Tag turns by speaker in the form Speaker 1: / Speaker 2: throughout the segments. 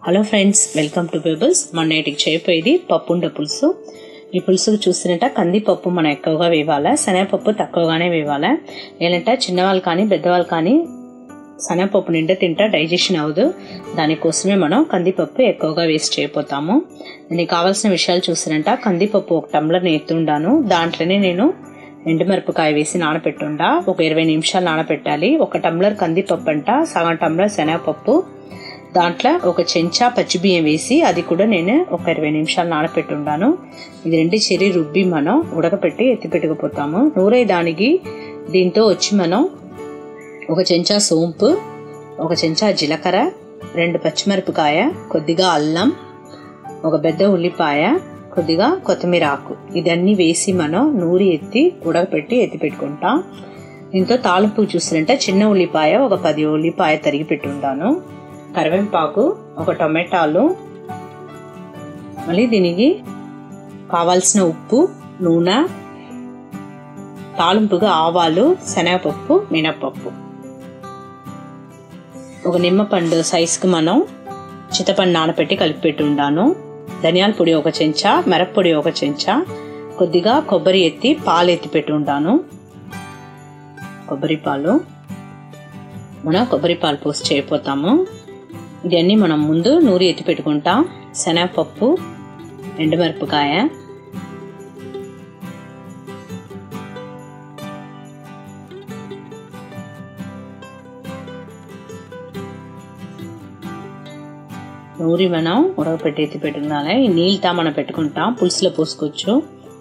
Speaker 1: hello friends welcome to Pebbles మన నేటికి చేయపోయేది పప్పుండ పులుసు ఈ పులుసు చూసినట్ట కందిపప్పు మనం ఎక్కువగా వేయాలా శనగపప్పు తక్కువగానే వేయాలా ఏంటంటే చిన్నవాళ్ళు కానీ పెద్దవాళ్ళు కానీ శనగపప్పు నిండా తింటా డైజెషన్ అవ్వదు దానికోసమే మనం కందిపప్పు ఎక్కువగా వేస్ట్ చేయపోతాము దీనికి కావాల్సిన విషయాలు చూసినట్ట కందిపప్పు ఒక టంబ్లర్ నేతుండాను దాంట్లోనే నేను ఎండుమిరపకాయ వేసి నానపెట్టుండా ఒక ఇరవై నిమిషాలు నానపెట్టాలి ఒక టంబ్లర్ కందిపప్పు అంట సగం టంబ్లర్ శనగపప్పు దాంట్లో ఒక చెంచా పచ్చిబియ్యం వేసి అది కూడా నేను ఒక ఇరవై నిమిషాలు నానపెట్టుండాను ఇది రెండు చెరి రుబ్బి మనం ఉడకపెట్టి ఎత్తిపెట్టుకుపోతాము నూరే దానికి దీంతో వచ్చి మనం ఒక చెంచా సోంపు ఒక చెంచా జీలకర్ర రెండు పచ్చిమిరపకాయ కొద్దిగా అల్లం ఒక పెద్ద ఉల్లిపాయ కొద్దిగా కొత్తిమీర ఆకు ఇదన్నీ వేసి మనం నూరి ఎత్తి ఉడకపెట్టి ఎత్తి పెట్టుకుంటాం దీంతో తాలింపు చూసినట్టే చిన్న ఉల్లిపాయ ఒక పది ఉల్లిపాయ తరిగి పెట్టుంటాను కరివేపాకు ఒక టొమాటాలు మళ్ళీ దీనికి కావాల్సిన ఉప్పు నూనె తాలింపుగా ఆవాలు శనగపప్పు మినపప్పు ఒక నిమ్మపండు సైజుకి మనం చింతపండు నానపెట్టి కలిపి పెట్టి ఉండాను ధనియాల పొడి ఒక చెంచా మిరప్పొడి ఒక చెంచా కొద్దిగా కొబ్బరి ఎత్తి పాలు ఎత్తి పెట్టి ఉంటాను కొబ్బరి పాలు మనం కొబ్బరి పాలు పోసి చేయపోతాము ఇవన్నీ మనం ముందు నూరి ఎత్తి పెట్టుకుంటాం శనగపప్పు ఎండుమిరపకాయ నూరి మనం ఉడకపెట్టి ఎత్తి పెట్టుకున్నాలి ఈ నీళ్ళతో మనం పెట్టుకుంటాం పులుసులో పోసుకోవచ్చు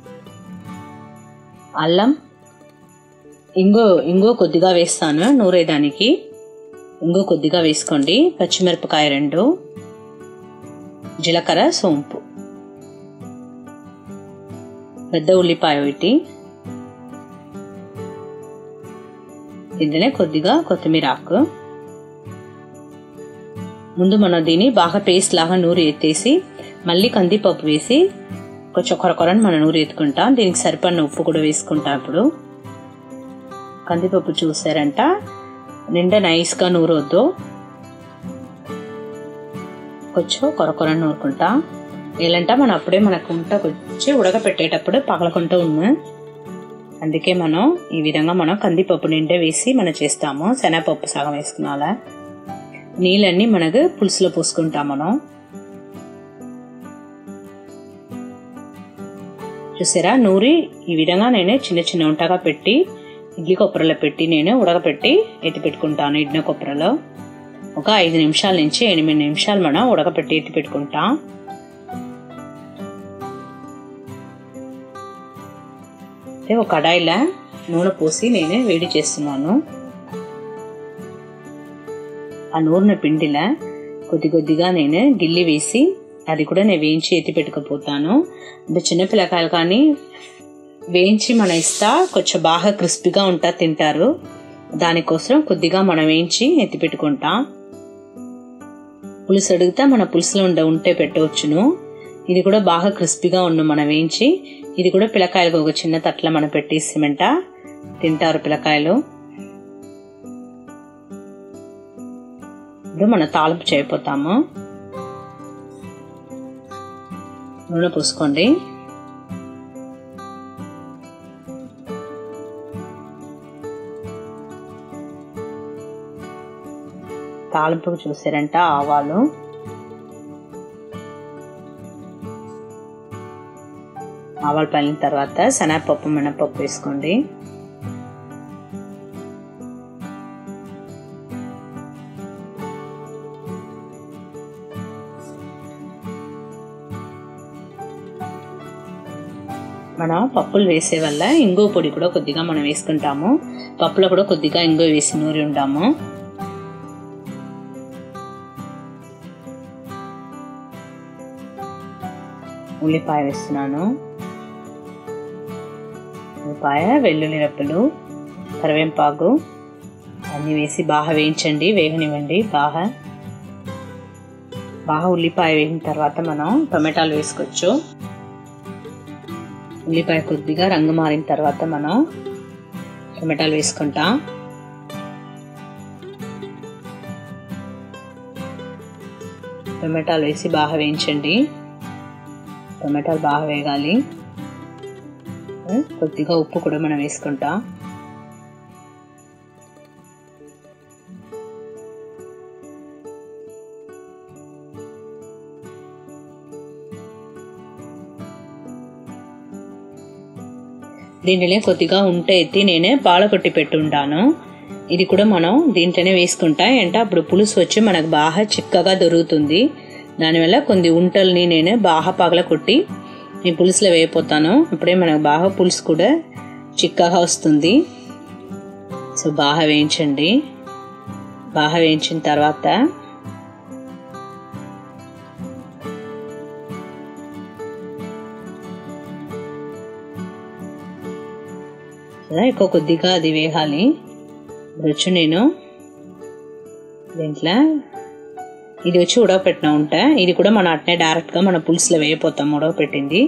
Speaker 1: అల్లం ఇంగో ఇంగో కొద్దిగా వేస్తాను నూరేదానికి ఇంగో కొద్దిగా వేసుకోండి పచ్చిమిరపకాయ రెండు జీలకర్ర సోంపు పెద్ద ఉల్లిపాయ ఒకటి ఇందులో కొద్దిగా కొత్తిమీర ఆకు ముందు మనం దీన్ని బాగా పేస్ట్ లాగా నూరు ఎత్తేసి మళ్ళీ కందిపప్పు వేసి కొంచెం కొరకొరని మనం నూరు ఎత్తుకుంటాం దీనికి సరిపడిన ఉప్పు కూడా వేసుకుంటాం ఇప్పుడు కందిపప్పు చూసారంట నిండా నైస్గా నూరొద్దు కొంచెం కొరకొర నూరుకుంటా ఏలంటే మనం అప్పుడే మనకు ఉంట వచ్చి ఉడకపెట్టేటప్పుడు పగలకుంటూ ఉంది అందుకే మనం ఈ విధంగా మనం కందిపప్పు నిండా వేసి మనం చేస్తాము శనగపప్పు సగం వేసుకున్నాలా నీళ్ళన్నీ మనకు పులుసులో పోసుకుంటాం మనం చూసారా నూరి ఈ విధంగా నేను చిన్న చిన్న ఉంటగా పెట్టి ఇడ్లీ కొప్పరలో పెట్టి నేను ఉడకపెట్టి ఎత్తి పెట్టుకుంటాను ఇడ్లీ కొప్పరలో ఒక ఐదు నిమిషాల నుంచి ఎనిమిది నిమిషాలు మనం ఉడకపెట్టి ఎత్తి పెట్టుకుంటాం ఒక కడాయిలో నూనె పోసి నేను వేడి చేస్తున్నాను ఆ నూనె పిండిలా కొద్ది కొద్దిగా నేను గిల్లి వేసి అది కూడా నేను వేయించి ఎత్తి పెట్టుకుపోతాను అంటే చిన్నపిల్లకాయలు కానీ వేయించి మనం ఇస్తా కొంచెం బాగా క్రిస్పీగా ఉంటా తింటారు దానికోసం కొద్దిగా మనం వేయించి ఎత్తి పెట్టుకుంటాం పులుసు అడిగితే మన పులుసులో ఉండే ఉంటే పెట్టవచ్చును ఇది కూడా బాగా క్రిస్పీగా ఉన్న మనం వేయించి ఇది కూడా పిల్లకాయలకు ఒక చిన్న తట్ల మనం పెట్టేసిమంట తింటారు పిల్లకాయలు ఇప్పుడు మనం తాలింపు చేయపోతాము నూనె పూసుకోండి తాలింపుకు చూసారంట ఆవాలు ఆవాలు పలిన తర్వాత శనగపప్పు మినపప్పు వేసుకోండి మనం పప్పులు వేసే వల్ల ఇంగో పొడి కూడా కొద్దిగా మనం వేసుకుంటాము పప్పులో కూడా కొద్దిగా ఇంగో వేసి నూరి ఉంటాము ఉల్లిపాయ వేస్తున్నాను ఉల్లిపాయ వెల్లుల్లి రెప్పలు కరివేపాకు అన్నీ వేసి బాగా వేయించండి వేగనివ్వండి బాగా బాగా ఉల్లిపాయ వేగిన తర్వాత మనం టొమాటాలు వేసుకోవచ్చు ఉల్లిపాయ కొద్దిగా రంగు మారిన తర్వాత మనం టొమాటాలు వేసుకుంటాం టొమాటోలు వేసి బాగా వేయించండి టొమాటోలు బాగా వేగాలి కొద్దిగా ఉప్పు కూడా మనం వేసుకుంటాం దీంట్లోనే కొద్దిగా ఉంటే ఎత్తి నేనే పాల కొట్టి పెట్టుంటాను ఇది కూడా మనం దీంట్లోనే వేసుకుంటా అంటే అప్పుడు పులుసు వచ్చి మనకు బాగా చిక్కగా దొరుకుతుంది దానివల్ల కొన్ని ఉంటల్ని నేను బాగా పగల కొట్టి ఈ పులుసులో వేయిపోతాను అప్పుడే మనకు బాగా పులుసు కూడా చిక్కగా వస్తుంది సో బాగా వేయించండి బాగా వేయించిన తర్వాత ఎక్కువ కొద్దిగా అది వేగాలి వచ్చి నేను దీంట్లో ఇది వచ్చి ఉడకపెట్టిన ఉంటా ఇది కూడా మనం అట్నే డైరెక్ట్గా మన పులుసులో వేయపోతాం ఉడకపెట్టింది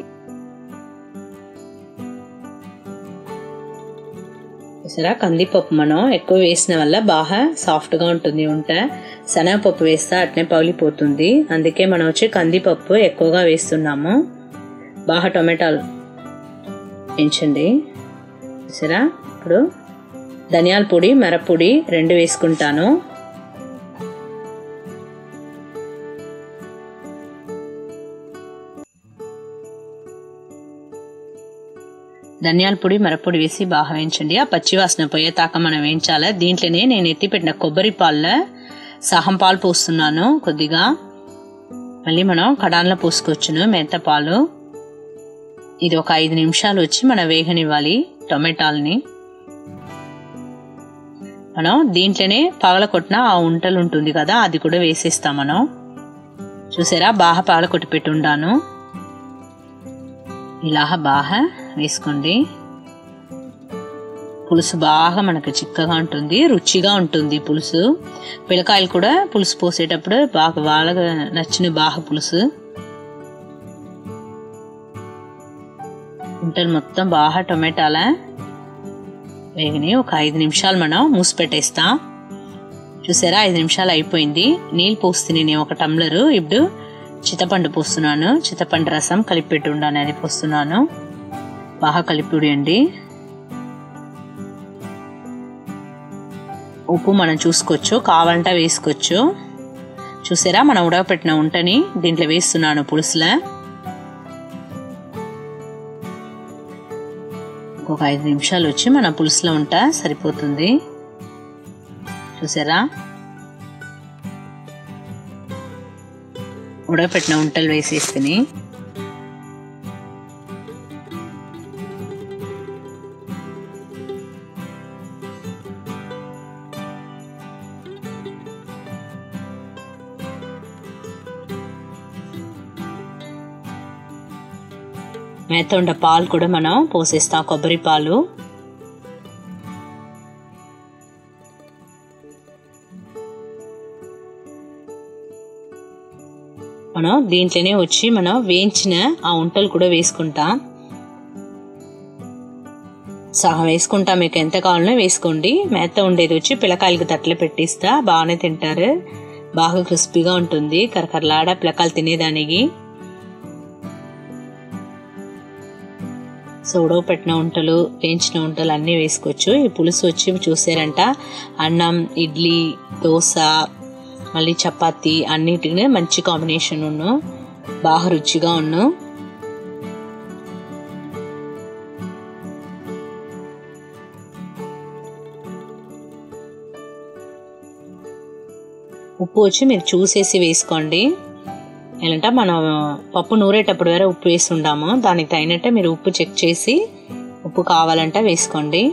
Speaker 1: చూసారా కందిపప్పు మనం ఎక్కువ వేసిన వల్ల బాగా సాఫ్ట్గా ఉంటుంది ఉంట శనగపప్పు వేస్తే అట్నే పగిలిపోతుంది అందుకే మనం వచ్చి కందిపప్పు ఎక్కువగా వేస్తున్నాము బాగా టొమాటోలు వేయించండి చూసారా ఇప్పుడు ధనియాల పొడి మిరప్పొడి రెండు వేసుకుంటాను ధనియాల పొడి మిరప్పొడి వేసి బాగా వేయించండి ఆ పచ్చివాసన పోయేతాక మనం వేయించాలి దీంట్లోనే నేను ఎత్తిపెట్టిన కొబ్బరి పాల సహం పాలు పోస్తున్నాను కొద్దిగా మళ్ళీ మనం కడాన్లో పోసుకోవచ్చును మెంత పాలు ఇది ఒక ఐదు నిమిషాలు వచ్చి మనం వేగనివ్వాలి టొమాటాలని మనం దీంట్లోనే పగల కొట్టిన ఆ ఉంటలు ఉంటుంది కదా అది కూడా వేసేస్తాం మనం చూసారా బాగా పగల కొట్టి పెట్టి ఉండాను ఇలా బాగా వేసుకోండి పులుసు బాగా మనకు చిక్కగా ఉంటుంది రుచిగా ఉంటుంది పులుసు పిల్లకాయలు కూడా పులుసు పోసేటప్పుడు బాగా వాళ్ళగా నచ్చిన బాగా పులుసు ఉంటలు మొత్తం బాగా టొమాటాల వేగని ఒక ఐదు నిమిషాలు మనం మూసి పెట్టేస్తాం చూసారా ఐదు నిమిషాలు అయిపోయింది నీళ్ళు పోస్తుంది నేను ఒక టమ్లరు ఇప్పుడు చింతపండు పోస్తున్నాను చింతపండు రసం కలిపి పెట్టి ఉండాను అది పోస్తున్నాను బాగా కలిపి ఉడియండి ఉప్పు మనం చూసుకోవచ్చు కావాలంటే వేసుకోవచ్చు చూసారా మనం ఉడకపెట్టిన ఉంటని దీంట్లో వేస్తున్నాను పులుసులో ఒక ఐదు నిమిషాలు వచ్చి మన పులుసులో ఉంటా సరిపోతుంది చూసారా ఉడకపెట్టిన ఉంటలు వేసేసుకుని మేత ఉండ పాలు కూడా మనం పోసేస్తాం కొబ్బరి పాలు మనం దీంట్లోనే వచ్చి మనం వేయించిన ఆ ఉంటలు కూడా వేసుకుంటాం సగం వేసుకుంటా మీకు ఎంత కావాలనో వేసుకోండి మేత ఉండేది వచ్చి పిల్లకాయలకి తట్లు పెట్టిస్తా బాగానే తింటారు బాగా క్రిస్పీగా ఉంటుంది కరకరలాడ పిల్లకాయలు తినేదానికి సో ఉడకపెట్టిన వంటలు వేయించిన వంటలు అన్నీ వేసుకోవచ్చు ఈ పులుసు వచ్చి చూసారంట అన్నం ఇడ్లీ దోశ మళ్ళీ చపాతి అన్నిటిని మంచి కాంబినేషన్ ఉన్ను బాగా రుచిగా ఉన్ను ఉప్పు వచ్చి మీరు చూసేసి వేసుకోండి ఏంటంటే మనం పప్పు నూరేటప్పుడు వేరే ఉప్పు వేసి ఉండాము దానికి తగినట్టే మీరు ఉప్పు చెక్ చేసి ఉప్పు కావాలంటే వేసుకోండి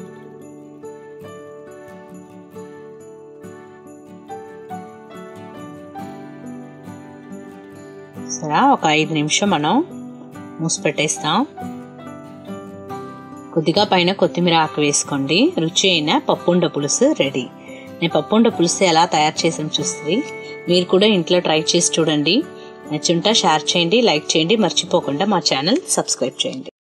Speaker 1: సరే ఒక ఐదు నిమిషం మనం మూసి పెట్టేస్తాం కొద్దిగా పైన కొత్తిమీర ఆకు వేసుకోండి రుచి అయిన పప్పుండ పులుసు రెడీ నేను పప్పుండ పులుసు ఎలా తయారు చేసాం చూస్తుంది మీరు కూడా ఇంట్లో ట్రై చేసి చూడండి నచ్చుంటా షేర్ చేయండి లైక్ చేయండి మర్చిపోకుండా మా ఛానల్ సబ్స్క్రైబ్ చేయండి